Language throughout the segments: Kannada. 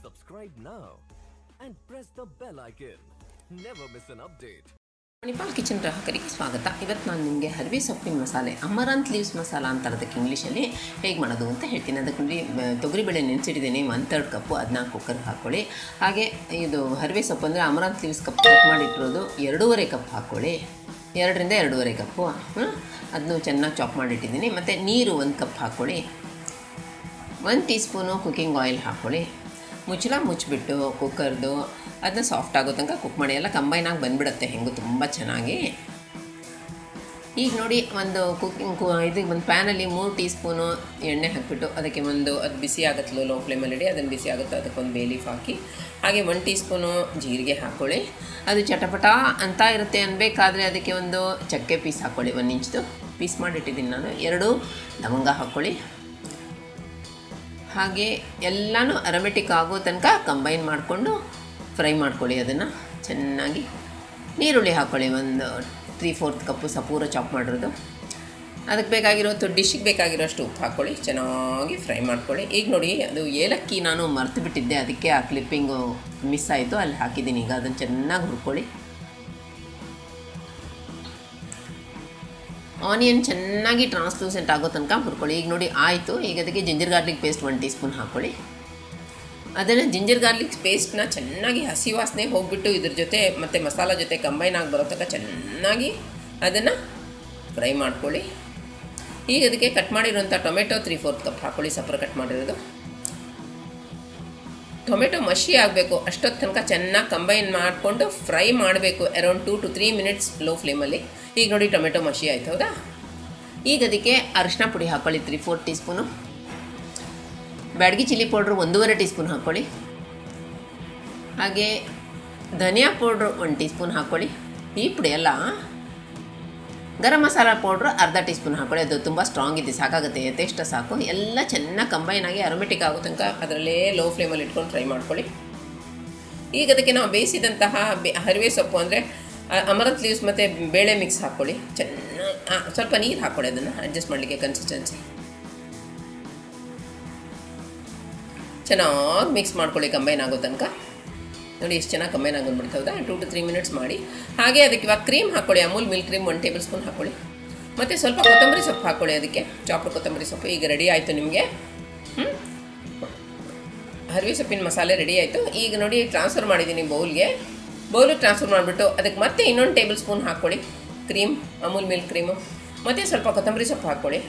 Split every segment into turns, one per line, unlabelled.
Subscribe now and press the bell icon. Never miss an update.
Manipal kitchen ಗ್ರಾಹಕರಿಗೆ ಸ್ವಾಗತ ಇವತ್ತು ನಾನು ನಿಮಗೆ ಹಲ್ವಿ ಸೊಪ್ಪಿನ ಮಸಾಲೆ ಅಮರಂತ್ ಲೀವ್ಸ್ ಮಸಾಲ ಅಂತಾರೆ ಅದಕ್ಕೆ ಇಂಗ್ಲೀಷಲ್ಲಿ ಹೇಗೆ ಮಾಡೋದು ಅಂತ ಹೇಳ್ತೀನಿ ಅದಕ್ಕೆ ನೋಡಿ ಮ- ತೊಗರಿಬೇಳೆ ನೆನೆಸಿಟ್ಟಿದ್ದೀನಿ ಒನ್ ತರ್ಡ್ ಕಪ್ಪು ಅದನ್ನ ಕುಕ್ಕರ್ಗೆ ಹಾಕ್ಕೊಳ್ಳಿ ಹಾಗೆ ಇದು ಹರಿವೆ ಸೊಪ್ಪು ಅಂದರೆ ಅಮರಂತ್ ಲೀವ್ಸ್ ಕಪ್ ಕಟ್ ಮಾಡಿಟ್ಟಿರೋದು ಎರಡೂವರೆ ಕಪ್ ಹಾಕ್ಕೊಳ್ಳಿ ಎರಡರಿಂದ ಎರಡೂವರೆ ಕಪ್ಪು ಅದನ್ನು ಚೆನ್ನಾಗಿ ಚಾಪ್ ಮಾಡಿಟ್ಟಿದ್ದೀನಿ ಮತ್ತು ನೀರು ಒಂದು ಕಪ್ ಹಾಕ್ಕೊಳ್ಳಿ ಒಂದು ಟೀ ಸ್ಪೂನು ಕುಕ್ಕಿಂಗ್ ಆಯಿಲ್ ಹಾಕ್ಕೊಳ್ಳಿ ಮುಚ್ಚಳ ಮುಚ್ಚಿಬಿಟ್ಟು ಕುಕ್ಕರ್ದು ಅದನ್ನ ಸಾಫ್ಟ್ ಆಗೋ ತನಕ ಕುಕ್ ಮಾಡಿ ಎಲ್ಲ ಕಂಬೈನ್ ಆಗಿ ಬಂದುಬಿಡುತ್ತೆ ಹೆಂಗೂ ತುಂಬ ಚೆನ್ನಾಗಿ ಈಗ ನೋಡಿ ಒಂದು ಕುಕ್ಕಿಂಗ್ ಇದು ಒಂದು ಪ್ಯಾನಲ್ಲಿ ಮೂರು ಟೀ ಸ್ಪೂನು ಎಣ್ಣೆ ಹಾಕಿಬಿಟ್ಟು ಅದಕ್ಕೆ ಒಂದು ಅದು ಬಿಸಿ ಆಗುತ್ತಲ್ಲ ಲೋ ಫ್ಲೇಮಲ್ಲಿ ಇಡಿ ಅದನ್ನು ಬಿಸಿ ಆಗುತ್ತೆ ಅದಕ್ಕೊಂದು ಬೇ ಲೀಫ್ ಹಾಕಿ ಹಾಗೆ ಒಂದು ಟೀ ಸ್ಪೂನು ಜೀರಿಗೆ ಹಾಕ್ಕೊಳ್ಳಿ ಅದು ಚಟಪಟ ಅಂತ ಇರುತ್ತೆ ಅನ್ಬೇಕಾದ್ರೆ ಅದಕ್ಕೆ ಒಂದು ಚಕ್ಕೆ ಪೀಸ್ ಹಾಕ್ಕೊಳ್ಳಿ ಒಂದು ಇಂಚ್ದು ಪೀಸ್ ಮಾಡಿಟ್ಟಿದ್ದೀನಿ ನಾನು ಎರಡು ಲವಂಗ ಹಾಕ್ಕೊಳ್ಳಿ ಹಾಗೆ ಎಲ್ಲನೂ ಅರಮೆಟಿಕ್ ಆಗೋ ತನಕ ಕಂಬೈನ್ ಮಾಡಿಕೊಂಡು ಫ್ರೈ ಮಾಡ್ಕೊಳ್ಳಿ ಅದನ್ನು ಚೆನ್ನಾಗಿ ನೀರುಳ್ಳಿ ಹಾಕ್ಕೊಳ್ಳಿ ಒಂದು ತ್ರೀ ಫೋರ್ತ್ ಕಪ್ಪು ಸಪೂರ ಚಾಪ್ ಮಾಡಿರೋದು ಅದಕ್ಕೆ ಬೇಕಾಗಿರೋದು ಡಿಶ್ಗೆ ಬೇಕಾಗಿರೋಷ್ಟು ಉಪ್ಪು ಹಾಕ್ಕೊಳ್ಳಿ ಚೆನ್ನಾಗಿ ಫ್ರೈ ಮಾಡ್ಕೊಳ್ಳಿ ಈಗ ನೋಡಿ ಅದು ಏಲಕ್ಕಿ ನಾನು ಮರ್ತು ಬಿಟ್ಟಿದ್ದೆ ಅದಕ್ಕೆ ಆ ಕ್ಲಿಪ್ಪಿಂಗು ಮಿಸ್ ಆಯಿತು ಅಲ್ಲಿ ಹಾಕಿದ್ದೀನಿ ಈಗ ಅದನ್ನು ಚೆನ್ನಾಗಿ ಹುರ್ಕೊಳ್ಳಿ ಆನಿಯನ್ ಚೆನ್ನಾಗಿ ಟ್ರಾನ್ಸ್ಲೂಸೆಂಟ್ ಆಗೋ ತನಕ ಹುರ್ಕೊಳ್ಳಿ ಈಗ ನೋಡಿ ಆಯಿತು ಈಗ ಅದಕ್ಕೆ ginger garlic paste one teaspoon ಹಾಕ್ಕೊಳ್ಳಿ ಅದನ್ನು ಜಿಂಜರ್ ಗಾರ್ಲಿಕ್ ಪೇಸ್ಟ್ನ ಚೆನ್ನಾಗಿ ಹಸಿ ವಾಸನೆ ಹೋಗಿಬಿಟ್ಟು ಇದ್ರ ಜೊತೆ ಮತ್ತು ಮಸಾಲ ಜೊತೆ ಕಂಬೈನ್ ಆಗಿ ಬರೋ ತನಕ ಚೆನ್ನಾಗಿ ಅದನ್ನು ಫ್ರೈ ಮಾಡ್ಕೊಳ್ಳಿ ಈಗ ಅದಕ್ಕೆ ಕಟ್ ಮಾಡಿರೋಂಥ ಟೊಮೆಟೊ ತ್ರೀ ಫೋರ್ತ್ ಕಪ್ ಹಾಕ್ಕೊಳ್ಳಿ ಸಪ್ರ ಕಟ್ ಮಾಡಿರೋದು ಟೊಮೆಟೊ ಮಷಿ ಆಗಬೇಕು ಅಷ್ಟೊತ್ತು ತನಕ ಚೆನ್ನಾಗಿ ಕಂಬೈನ್ ಮಾಡಿಕೊಂಡು ಫ್ರೈ ಮಾಡಬೇಕು around two to three minutes low ಫ್ಲೇಮಲ್ಲಿ ಈಗ ನೋಡಿ ಟೊಮೆಟೊ ಮಷಿ ಆಯ್ತು ಹೌದಾ ಈಗ ಅದಕ್ಕೆ ಅರಿಶಿನ ಪುಡಿ ಹಾಕ್ಕೊಳ್ಳಿ three four teaspoon Byadagi chilli powder ಒಂದೂವರೆ ಟೀ ಸ್ಪೂನ್ ಹಾಕ್ಕೊಳ್ಳಿ ಹಾಗೆ ಧನಿಯಾ ಪೌಡ್ರು ಒಂದು ಟೀ ಸ್ಪೂನ್ ಹಾಕ್ಕೊಳ್ಳಿ ಈ ಪುಡಿ ಎಲ್ಲ ಗರಂ ಮಸಾಲ ಪೌಡ್ರು ಅರ್ಧ ಟೀ ಸ್ಪೂನ್ ಹಾಕ್ಕೊಳ್ಳಿ ಅದು ತುಂಬ ಸ್ಟ್ರಾಂಗ್ ಇದೆ ಸಾಕಾಗುತ್ತೆ ಯಥೇಷ್ಟ ಸಾಕು ಎಲ್ಲ ಚೆನ್ನಾಗಿ ಕಂಬೈನ್ ಆಗಿ ಅರೋಮೆಟಿಕ್ ಆಗೋ ತನಕ ಅದರಲ್ಲೇ ಲೋ ಫ್ಲೇಮಲ್ಲಿ ಇಟ್ಕೊಂಡು ಫ್ರೈ ಮಾಡ್ಕೊಳ್ಳಿ ಈಗ ಅದಕ್ಕೆ ನಾವು ಬೇಯಿಸಿದಂತಹ ಬೆ ಹರಿವೆ ಸೊಪ್ಪು ಅಂದರೆ ಅಮರಂತ್ ಲೀವ್ಸ್ ಮತ್ತು ಬೇಳೆ ಮಿಕ್ಸ್ ಹಾಕ್ಕೊಳ್ಳಿ ಚೆನ್ನಾಗಿ ಸ್ವಲ್ಪ ನೀರು ಹಾಕ್ಕೊಳ್ಳಿ ಅದನ್ನು ಅಡ್ಜಸ್ಟ್ ಮಾಡಲಿಕ್ಕೆ ಕನ್ಸಿಸ್ಟೆನ್ಸಿ ಚೆನ್ನಾಗಿ ಮಿಕ್ಸ್ ಮಾಡ್ಕೊಳ್ಳಿ ಕಂಬೈನ್ ಆಗೋ ತನಕ ನೋಡಿ ಎಷ್ಟು ಚೆನ್ನಾಗಿ ಕಂಬೈನ್ ಆಗಿ ಬಂದ್ಬಿಡ್ತು ಹೌದಾ ಟೂ ಟು ತ್ರೀ ಮಿನಿಟ್ಸ್ ಮಾಡಿ ಹಾಗೆ ಅದಕ್ಕೆ ಇವಾಗ ಕ್ರೀಮ್ ಹಾಕ್ಕೊಳ್ಳಿ Amul milk cream one tablespoon ಹಾಕ್ಕೊಳ್ಳಿ ಮತ್ತು ಸ್ವಲ್ಪ ಕೊತ್ತಂಬರಿ ಸೊಪ್ಪು ಹಾಕ್ಕೊಳ್ಳಿ ಅದಕ್ಕೆ ಚಾಪ್ಡ್ ಕೊತ್ತಂಬರಿ ಸೊಪ್ಪು ಈಗ ರೆಡಿ ಆಯಿತು ನಿಮಗೆ ಹ್ಞೂ ಹರಿವೆ ಸೊಪ್ಪಿನ ಮಸಾಲೆ ರೆಡಿ ಆಯಿತು ಈಗ ನೋಡಿ ಟ್ರಾನ್ಸ್ಫರ್ ಮಾಡಿದ್ದೀನಿ ಬೌಲ್ಗೆ ಬೌಲಿಗೆ ಟ್ರಾನ್ಸ್ಫರ್ ಮಾಡಿಬಿಟ್ಟು ಅದಕ್ಕೆ ಮತ್ತೆ ಇನ್ನೊಂದು ಟೇಬಲ್ ಸ್ಪೂನ್ ಹಾಕ್ಕೊಳ್ಳಿ ಕ್ರೀಮ್ ಅಮೂಲ್ ಮಿಲ್ಕ್ ಕ್ರೀಮು ಮತ್ತು ಸ್ವಲ್ಪ ಕೊತ್ತಂಬರಿ ಸೊಪ್ಪು ಹಾಕ್ಕೊಳ್ಳಿ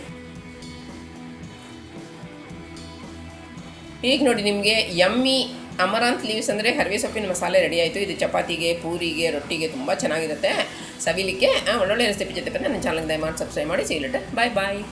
ಈಗ ನೋಡಿ ನಿಮಗೆ ಯಮ್ಮಿ ಅಮರಾಂತ್ ಲೀವ್ಸ್ ಅಂದರೆ ಹರಿವೆ ಸೊಪ್ಪಿನ ಮಸಾಲೆ ರೆಡಿ ಆಯಿತು ಇದು ಚಪಾತಿಗೆ ಪೂರಿಗೆ ರೊಟ್ಟಿಗೆ ತುಂಬ ಚೆನ್ನಾಗಿರುತ್ತೆ ಸವಿಲಿಕ್ಕೆ ಆ, ಒಳ್ಳೊಳ್ಳೆ ರೆಸಿಪಿ ಜೊತೆ ಬಂದು ನನ್ನ ಚಾನಲ್ಗೆ ದಯಮಾಡಿ ಸಬ್ಸ್ಕ್ರೈಬ್ ಮಾಡಿ ಸಿಗ್ಲಟ್ಟೆ ಬಾಯ್ ಬಾಯ್